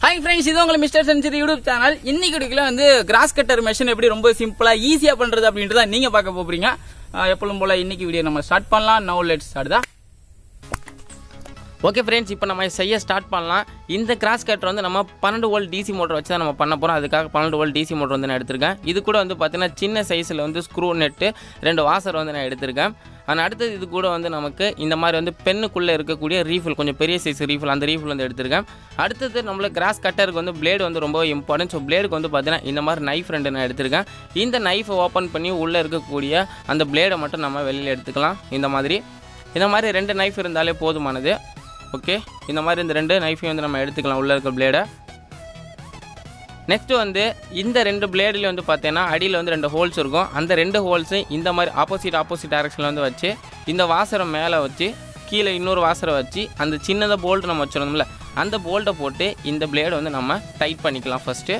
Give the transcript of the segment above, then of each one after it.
hi friends இது உங்களை mister sensory YouTube channel இன்னைக்கு வீடியோல வந்து கிராஸ் கட்டர் மெஷின் எப்படி ரொம்ப சிம்பிளா ஈஸியா பண்றது அப்படின்றத நீங்க பார்க்க போறீங்க அஹ் எப்பவும் போல இன்னைக்கு வீடியோ நம்ம ஸ்டார்ட் பண்ணலாம் நோ லெட் ஸ்டார்ட் தான் ஓகே ஃப்ரெண்ட்ஸ் இப்போ நம்ம செய்ய ஸ்டார்ட் பண்ணலாம் இந்த கிராஸ் கட்டர் வந்து நம்ம பன்னெண்டு வோல்ட் டிசி மோட்டர் வச்சு தான் நம்ம பண்ண போகிறோம் அதுக்காக பன்னெண்டு வோல்ட் டிசி மோட்டர் வந்து நான் எடுத்திருக்கேன் இது கூட வந்து பார்த்தீங்கன்னா சின்ன சைஸில் வந்து ஸ்க்ரூ நெட்டு ரெண்டு வாசர் வந்து நான் எடுத்திருக்கேன் ஆனால் அடுத்தது இது கூட வந்து நமக்கு இந்த மாதிரி வந்து பெண்ணுக்குள்ளே இருக்கக்கூடிய ரீஃபில் கொஞ்சம் பெரிய சைஸ் ரீஃபில் அந்த ரீஃபில் வந்து எடுத்திருக்கேன் அடுத்தது நம்மளுக்கு கிராஸ் கட்டருக்கு வந்து பிளேடு வந்து ரொம்ப இம்பார்ட்டன்ட் ஸோ பிளேடுக்கு வந்து பார்த்தீங்கன்னா இந்த மாதிரி நைஃப் ரெண்டு நான் எடுத்திருக்கேன் இந்த நைஃபை ஓப்பன் பண்ணி உள்ளே இருக்கக்கூடிய அந்த பிளேடை மட்டும் நம்ம வெளியில் எடுத்துக்கலாம் இந்த மாதிரி இந்த மாதிரி ரெண்டு நைஃப் இருந்தாலே போதுமானது ஓகே இந்த மாதிரி இந்த ரெண்டு நைஃபையும் வந்து நம்ம எடுத்துக்கலாம் உள்ளே இருக்க பிளேடை நெக்ஸ்ட் வந்து இந்த ரெண்டு பிளேடில் வந்து பார்த்தீங்கன்னா அடியில் வந்து ரெண்டு ஹோல்ஸ் இருக்கும் அந்த ரெண்டு ஹோல்ஸும் இந்த மாதிரி ஆப்போசிட் ஆப்போசிட் டைரக்ஷனில் வந்து வச்சு இந்த வாசரம் மேலே வச்சு கீழே இன்னொரு வாசரை வச்சு அந்த சின்னதாக போல்ட் நம்ம வச்சுருந்தோம்ல அந்த போல்ட்டை போட்டு இந்த பிளேடை வந்து நம்ம டைட் பண்ணிக்கலாம் ஃபஸ்ட்டு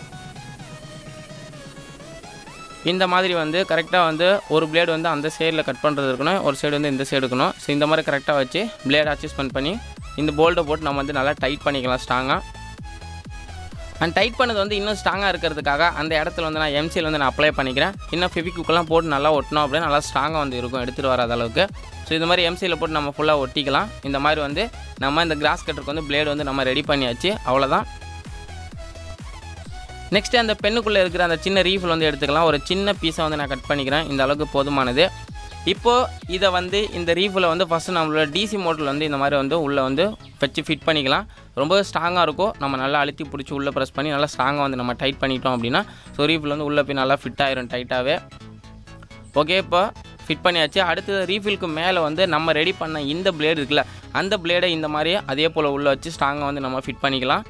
இந்த மாதிரி வந்து கரெக்டாக வந்து ஒரு பிளேடு வந்து அந்த சைடில் கட் பண்ணுறது இருக்கணும் ஒரு சைடு வந்து இந்த சைடு இருக்கணும் ஸோ இந்த மாதிரி கரெக்டாக வச்சு பிளேட் அட்ஜஸ்ட்மெண்ட் பண்ணி இந்த போல்ட்டை போட்டு நம்ம வந்து நல்லா டைட் பண்ணிக்கலாம் ஸ்ட்ராங்காக அண்ட் டைட் பண்ணது வந்து இன்னும் ஸ்ட்ராங்காக இருக்கிறதுக்காக அந்த இடத்துல வந்து நான் எம்சியில் வந்து நான் அப்ளை பண்ணிக்கிறேன் இன்னும் ஃபெவிக்குக்கெல்லாம் போட்டு நல்லா ஒட்டணும் அப்படியே நல்லா ஸ்ட்ராங்காக வந்து இருக்கும் எடுத்துகிட்டு வராத அளவுக்கு ஸோ இந்த மாதிரி எம்சியில் போட்டு நம்ம ஃபுல்லாக ஒட்டிக்கலாம் இந்த மாதிரி வந்து நம்ம இந்த கிராஸ் கட்டருக்கு வந்து பிளேடு வந்து நம்ம ரெடி பண்ணியாச்சு அவ்வளோதான் நெக்ஸ்ட்டு அந்த பெண்ணுக்குள்ளே இருக்கிற அந்த சின்ன ரீஃபில் வந்து எடுத்துக்கலாம் ஒரு சின்ன பீஸை வந்து நான் கட் பண்ணிக்கிறேன் இந்த அளவுக்கு போதுமானது இப்போது இதை வந்து இந்த ரீஃபில் வந்து ஃபஸ்ட்டு நம்மளோட டிசி மோட்டரில் வந்து இந்த மாதிரி வந்து உள்ளே வந்து வச்சு ஃபிட் பண்ணிக்கலாம் ரொம்ப ஸ்ட்ராங்காக இருக்கும் நம்ம நல்லா அழுத்தி பிடிச்சி உள்ளே ப்ரெஸ் பண்ணி நல்லா ஸ்ட்ராங்காக வந்து நம்ம டைட் பண்ணிட்டோம் அப்படின்னா ஸோ ரீஃபில் வந்து உள்ளே போய் நல்லா ஃபிட் ஆயிரும் டைட்டாகவே ஓகே இப்போ ஃபிட் பண்ணியாச்சு அடுத்தது ரீஃபில்க்கு மேலே வந்து நம்ம ரெடி பண்ண இந்த பிளேடு இருக்குல்ல அந்த பிளேடை இந்த மாதிரி அதே போல் உள்ளே வச்சு ஸ்ட்ராங்காக வந்து நம்ம ஃபிட் பண்ணிக்கலாம்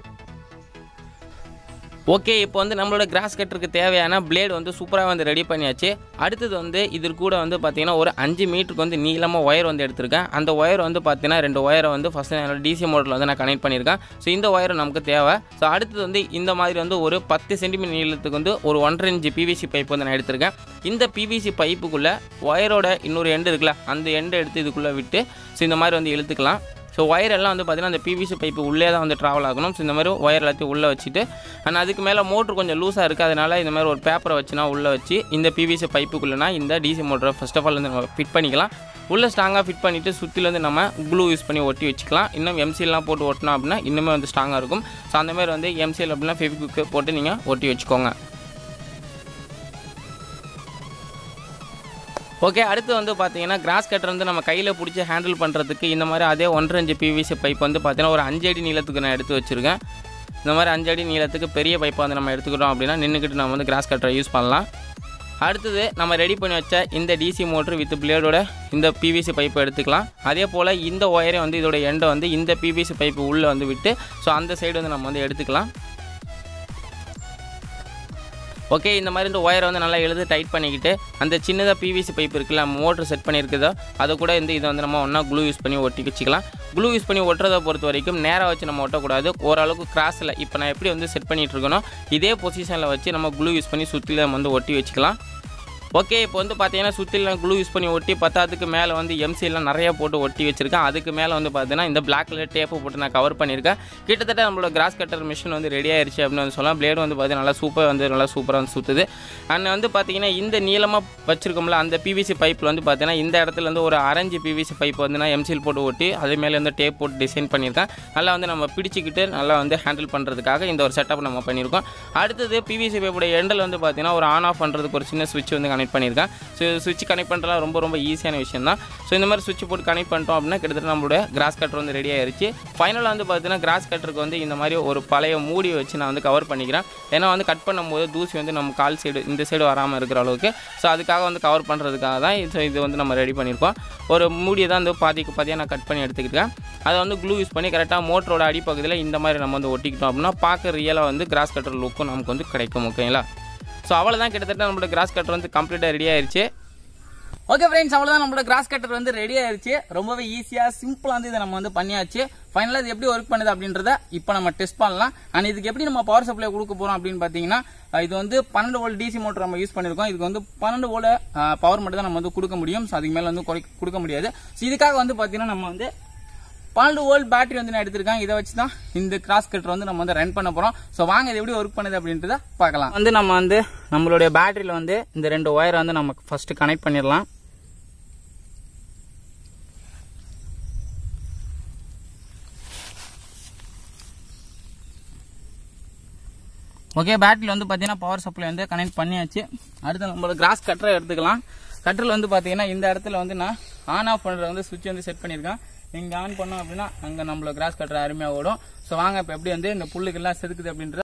ஓகே இப்போ வந்து நம்மளோட கிராஸ் கட்டருக்கு தேவையான பிளேடு வந்து சூப்பராக வந்து ரெடி பண்ணியாச்சு அடுத்தது வந்து இது கூட வந்து பார்த்தீங்கன்னா ஒரு அஞ்சு மீட்டருக்கு வந்து நீளமாக ஒயர் வந்து எடுத்திருக்கேன் அந்த ஒயர் வந்து பார்த்தீங்கன்னா ரெண்டு ஒயரை வந்து ஃபஸ்ட்டு என்னோட டிசி மோட்டரில் வந்து நான் கனெக்ட் பண்ணியிருக்கேன் ஸோ இந்த ஒயர் நமக்கு தேவை ஸோ அடுத்தது வந்து இந்த மாதிரி வந்து ஒரு பத்து சென்டிமீட்டர் நீளத்துக்கு வந்து ஒரு ஒன்றரை இன்ச்சு பிவிசி பைப் வந்து நான் எடுத்திருக்கேன் இந்த பிவிசி பைப்புக்குள்ளே ஒயரோட இன்னொரு எண்டு இருக்குல்ல அந்த எண்டை எடுத்து இதுக்குள்ளே விட்டு ஸோ இந்த மாதிரி வந்து இழுத்துக்கலாம் ஸோ ஒயர் எல்லாம் வந்து பார்த்திங்கன்னா அந்த பிவிசி பைப்பு உள்ளே தான் வந்து ட்ராவல் ஆகணும் ஸோ இந்த மாதிரி ஒயர் எல்லாத்தையும் உள்ளே வச்சுட்டு அண்ட் அதுக்கு மேலே மோட்ரு கொஞ்சம் லூஸாக இருக்குது அதனால் இந்த மாதிரி ஒரு பேப்பரை வச்சுனா உள்ளே வச்சு இந்த பிவிசி பைப்புக்குள்ளேனா இந்த டிசி மோட்டரை ஃபஸ்ட் ஆஃப் ஆல் வந்து நம்ம ஃபிட் பண்ணிக்கலாம் உள்ளே ஸ்ட்ராங்காக ஃபிட் பண்ணிவிட்டு சுற்றில வந்து நம்ம க்ளூ யூஸ் பண்ணி ஒட்டி வச்சுக்கலாம் இன்னும் எம்சிலாம் போட்டு ஒட்டினோம் அப்படின்னா இன்னுமே வந்து ஸ்ட்ராங்காக இருக்கும் ஸோ அந்த மாதிரி வந்து எம்சிஎல் அப்படின்னா ஃபெவிக்விக்கு போட்டு நீங்கள் ஒட்டி வச்சுக்கோங்க ஓகே அடுத்து வந்து பார்த்தீங்கன்னா கிராஸ் கட்டர் வந்து நம்ம கையில் பிடிச்சி ஹேண்டில் பண்ணுறதுக்கு இந்த மாதிரி அதே ஒன்றரை இன்ச்சு பிவிசி பைப் வந்து பார்த்தீங்கன்னா ஒரு அஞ்சு அடி நீளத்துக்கு நான் எடுத்து வச்சுருக்கேன் இந்த மாதிரி அஞ்சு அடி நீளத்துக்கு பெரிய பைப்பை வந்து நம்ம எடுத்துக்கிட்டோம் அப்படின்னா நின்றுக்கிட்டு நம்ம வந்து கிராஸ் கட்டரை யூஸ் பண்ணலாம் அடுத்தது நம்ம ரெடி பண்ணி வச்ச இந்த டிசி மோட்ரு வித் பிளேடோட இந்த பிவிசி பைப்பை எடுத்துக்கலாம் அதே போல் இந்த ஒயரை வந்து இதோட எண்டை வந்து இந்த பிவிசி பைப்பு உள்ளே வந்து விட்டு ஸோ அந்த சைடு வந்து நம்ம வந்து எடுத்துக்கலாம் ஓகே இந்த மாதிரி இந்த ஒயரை வந்து நல்லா எழுதி டைட் பண்ணிக்கிட்டு அந்த சின்னதாக பிவிசி பைப் இருக்குல்ல நம்ம மோட்ரு செட் பண்ணியிருக்குதோ அதை கூட இந்த இதை வந்து நம்ம ஒன்றா க்ளூ யூஸ் பண்ணி ஒட்டி வச்சுக்கலாம் க்ளூ யூஸ் பண்ணி ஒட்டுறதை பொறுத்த வரைக்கும் நேராக வச்சு நம்ம ஒட்டக்கூடாது ஓரளவுக்கு கிராஸில் இப்போ நான் எப்படி வந்து செட் பண்ணிகிட்டு இருக்கணும் இதே பொசிஷனில் வச்சு நம்ம க்ளூ யூஸ் பண்ணி சுற்றில நம்ம வந்து ஒட்டி வச்சுக்கலாம் ஓகே இப்போ வந்து பார்த்தீங்கன்னா சுற்றிலாம் க்ளூ யூஸ் பண்ணி ஒட்டி பத்தாத்துக்கு மேலே வந்து எம்சிலாம் நிறைய போட்டு ஒட்டி வச்சிருக்கேன் அதுக்கு மேலே வந்து பார்த்தீங்கன்னா இந்த பிளாக் கலர் டேப்பு போட்டு நான் கவர் பண்ணியிருக்கேன் கிட்டத்தட்ட நம்மளோட கிராஸ் கட்டர் மிஷின் வந்து ரெடி ஆயிருச்சு அப்படின்னு வந்து சொல்லலாம் பிளேடு வந்து பார்த்தீங்கன்னா நல்லா சூப்பர் வந்து நல்லா சூப்பராக வந்து சுற்றுது அண்ட் வந்து பார்த்தீங்கன்னா இந்த நீளமாக வச்சிருக்கோம்ல அந்த பிவிசி பைப்பில் வந்து பார்த்தீங்கன்னா இந்த இடத்துல வந்து ஒரு அரஞ்சு பிவிசி பைப் வந்து நான் எம்சில் போட்டு ஒட்டி அது மேலே வந்து டேப் போட்டு டிசைன் பண்ணியிருக்கேன் நல்லா வந்து நம்ம பிடிச்சிக்கிட்டு நல்லா வந்து ஹேண்டில் பண்ணுறதுக்காக இந்த ஒரு செட்டப் நம்ம பண்ணியிருக்கோம் அடுத்தது பிவிசி பைப்போட எண்டில் வந்து பார்த்தீங்கன்னா ஒரு ஆன் ஆஃப் பண்ணுறதுக்கு ஒரு சின்ன சுவிட்ச் வந்து கனெக்ட் பண்ணியிருக்கேன் ஸோ சுவிட்ச் கனெக்ட் பண்ணுறதுலாம் ரொம்ப ரொம்ப ஈஸியான விஷயம் தான் ஸோ இந்த மாதிரி சுவிட்ச் போட்டு கனெக்ட் பண்ணிட்டோம் அப்படின்னா கிட்டத்தட்ட நம்மளோட கிராஸ் கட்டர் வந்து ரெடி ஆயிருச்சு ஃபைனலாக வந்து பார்த்தீங்கன்னா கிராஸ் கட்டருக்கு வந்து இந்த மாதிரி ஒரு பழைய மூடி வச்சு நான் வந்து கவர் பண்ணிக்கிறேன் ஏன்னா வந்து கட் பண்ணும்போது தூசி வந்து நம்ம கால் சைடு இந்த சைடு வராமல் இருக்கிற அளவுக்கு ஸோ அதுக்காக வந்து கவர் பண்ணுறதுக்காக தான் இது இது வந்து நம்ம ரெடி பண்ணியிருக்கோம் ஒரு மூடியை தான் வந்து பாதிக்கு பாதியாக நான் கட் பண்ணி எடுத்துக்கிட்டேன் அதை வந்து க்ளூ யூஸ் பண்ணி கரெக்டாக மோட்டரோட அடிப்பகுதியில் இந்த மாதிரி நம்ம வந்து ஒட்டிக்கிட்டோம் அப்படின்னா பார்க்க ரியலாக வந்து கிராஸ் கட்டர் லுக்கும் நமக்கு வந்து கிடைக்கும் ஓகேங்களா ஸோ அவ்வளோதான் கிட்டத்தட்ட நம்மளோட கிராஸ் கட்டர் வந்து கம்ப்ளீட்டாக ரெடி ஆயிருச்சு ஓகே ஃப்ரெண்ட்ஸ் அவ்வளவுதான் நம்மளோட கிராஸ் கட்டர் வந்து ரெடி ஆயிருச்சு ரொம்பவே ஈஸியா சிம்பிளா வந்து இதை நம்ம வந்து பண்ணியாச்சு ஃபைனலா இது எப்படி ஒர்க் பண்ணுது அப்படின்றத இப்போ நம்ம டெஸ்ட் பண்ணலாம் அண்ட் இதுக்கு எப்படி நம்ம பவர் சப்ளை கொடுக்க போறோம் அப்படின்னு பாத்தீங்கன்னா அஹ் இது வந்து பன்னெண்டு வோல்ட் டிசி மோட்டர் நம்ம யூஸ் பண்ணிருக்கோம் இதுக்கு வந்து பன்னெண்டு வோல்ட் பவர் மட்டும் தான் நம்ம வந்து கொடுக்க முடியும் ஸோ அதுக்கு மேல வந்து குறை- கொடுக்க முடியாது ஸோ இதுக்காக வந்து பாத்தீங்கன்னா நம்ம வந்து பன்னெண்டு வோல்ட் பேட்டரி வந்து நான் எடுத்திருக்கேன் இதை வச்சு தான் இந்த கிராஸ் கட்டர் வந்து நம்ம வந்து ரன் பண்ண போறோம் ஸோ வாங்க இது எப்படி ஒர்க் பண்ணுது அப்படின்றத பார்க்கலாம் வந்து நம்ம வந்து நம்மளுடைய பேட்டரியில வந்து இந்த ரெண்டு ஒயரை வந்து நம்ம ஃபர்ஸ்ட் கனெக்ட் பண்ணிடலாம் ஓகே பேட்டரியில் வந்து பார்த்தீங்கன்னா பவர் சப்ளை வந்து கனெக்ட் பண்ணியாச்சு அடுத்து நம்மளோட கிராஸ் கட்டரை எடுத்துக்கலாம் கட்டரில் வந்து பார்த்தீங்கன்னா இந்த இடத்துல வந்து நான் ஆன் ஆஃப் பண்ணுற வந்து சுவிட்ச் வந்து செட் பண்ணியிருக்கேன் இங்கே ஆன் பண்ணோம் அப்படின்னா அங்கே நம்மளோட கிராஸ் கட்டர் அருமையாக ஓடும் ஸோ வாங்க இப்போ எப்படி வந்து இந்த புல்லுக்கெல்லாம் செதுக்குது அப்படின்ற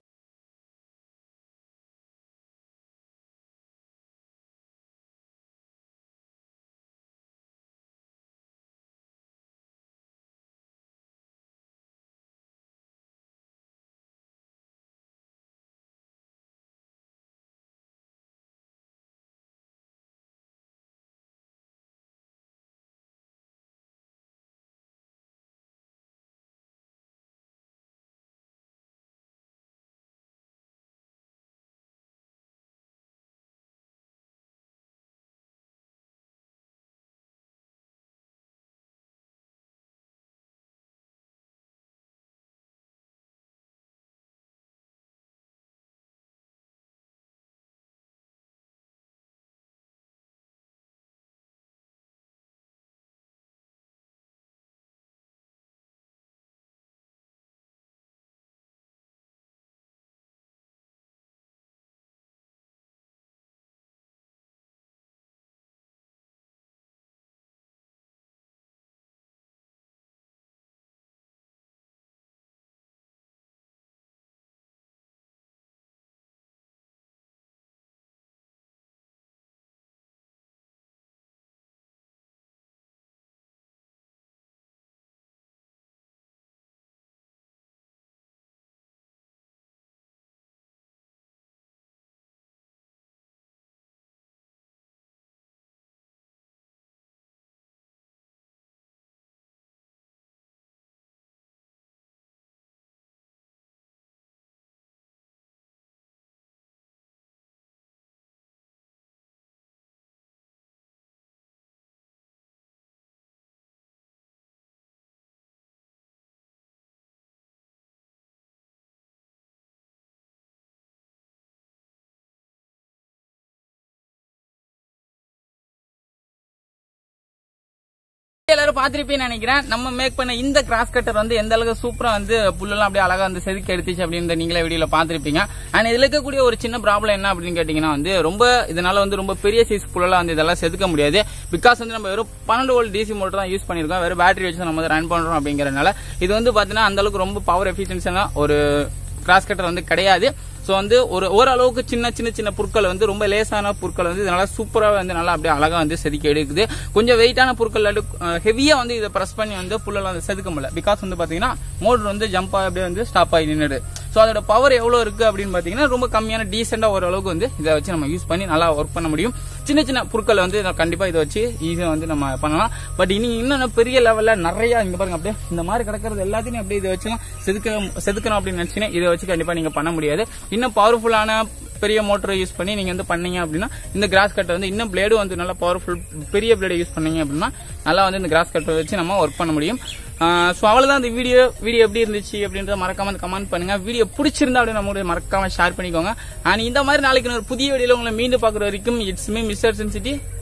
எல்லாரும் பார்த்திருப்பீங்கன்னு நினைக்கிறேன் நம்ம மேக் பண்ண இந்த கிராஸ் கட்டர் வந்து எந்த அளவுக்கு சூப்பரா வந்து புல்லெல்லாம் அப்படியே அழகா வந்து செதுக்கி எடுத்துச்சு அப்படின்னு நீங்களே வீடியோல பார்த்திருப்பீங்க அண்ட் இதுல இருக்கக்கூடிய ஒரு சின்ன ப்ராப்ளம் என்ன அப்படின்னு கேட்டீங்கன்னா வந்து ரொம்ப இதனால வந்து ரொம்ப பெரிய சைஸ் புல்லெல்லாம் வந்து இதெல்லாம் செதுக்க முடியாது பிகாஸ் வந்து நம்ம வெறும் பன்னெண்டு வோல்ட் டிசி மோட்டர் தான் யூஸ் பண்ணிருக்கோம் வெறும் பேட்டரி வச்சு நம்ம வந்து ரன் பண்றோம் அப்படிங்கறதுனால இது வந்து பாத்தீங்கன்னா அந்த அளவுக்கு ரொம்ப பவர் எஃபிஷியன்ஸான ஒரு கிராஸ் கட்டர் வந்து கிடையாது ஸோ வந்து ஒரு ஓரளவுக்கு சின்ன சின்ன சின்ன பொருட்கள் வந்து ரொம்ப லேசான பொருட்கள் வந்து இதனால சூப்பராக வந்து நல்லா அப்படியே அழகா வந்து செதுக்கி எடுக்குது கொஞ்சம் வெயிட்டான பொருட்கள் ஹெவியா வந்து இதை ப்ரெஸ் பண்ணி வந்து புல்லெல்லாம் வந்து செதுக்க முடியல பிகாஸ் வந்து பாத்தீங்கன்னா மோட்டர் வந்து ஜம்ப் ஆகி அப்படியே வந்து ஸ்டாப் ஆகி நின்னுடு ஸோ அதோட பவர் எவ்வளவு இருக்கு அப்படின்னு பாத்தீங்கன்னா ரொம்ப கம்மியான டீசெண்டா ஓரளவுக்கு வந்து இதை வச்சு நம்ம யூஸ் பண்ணி நல்லா ஒர்க் பண்ண முடியும் சின்ன சின்ன பொருட்கள் வந்து நான் கண்டிப்பா இதை வச்சு ஈஸியா வந்து நம்ம பண்ணலாம் பட் இனி இன்னும் பெரிய லெவல்ல நிறைய இங்க பாருங்க அப்படியே இந்த மாதிரி கிடக்கிறது எல்லாத்தையும் அப்படியே இதை வச்சுலாம் செதுக்கணும் செதுக்கணும் அப்படின்னு நினைச்சீங்கன்னா இதை வச்சு கண்டிப்பா நீங்க பண்ண முடியாது இன்னும் பவர்ஃபுல்லான பெரிய மோட்டரை யூஸ் பண்ணி நீங்க வந்து பண்ணீங்க அப்படின்னா இந்த கிராஸ் கட்டர் வந்து இன்னும் பிளேடும் வந்து நல்லா பவர்ஃபுல் பெரிய பிளேடு யூஸ் பண்ணீங்க அப்படின்னா நல்லா வந்து இந்த கிராஸ் கட்டர் வச்சு நம்ம ஒர்க் பண்ண முடியும் ஸோ அவ்வளவுதான் இந்த வீடியோ வீடியோ எப்படி இருந்துச்சு அப்படின்றத மறக்காம கமெண்ட் பண்ணுங்க வீடியோ பிடிச்சிருந்தா அப்படியே நம்ம மறக்காம ஷேர் பண்ணிக்கோங்க அண்ட் இந்த மாதிரி நாளைக்கு ஒரு புதிய வீடியோல உங்களை மீண்டும் பார்க்குற வரைக்கும் இட்ஸ் மீ மிஸ்டர் சென்சிட்டி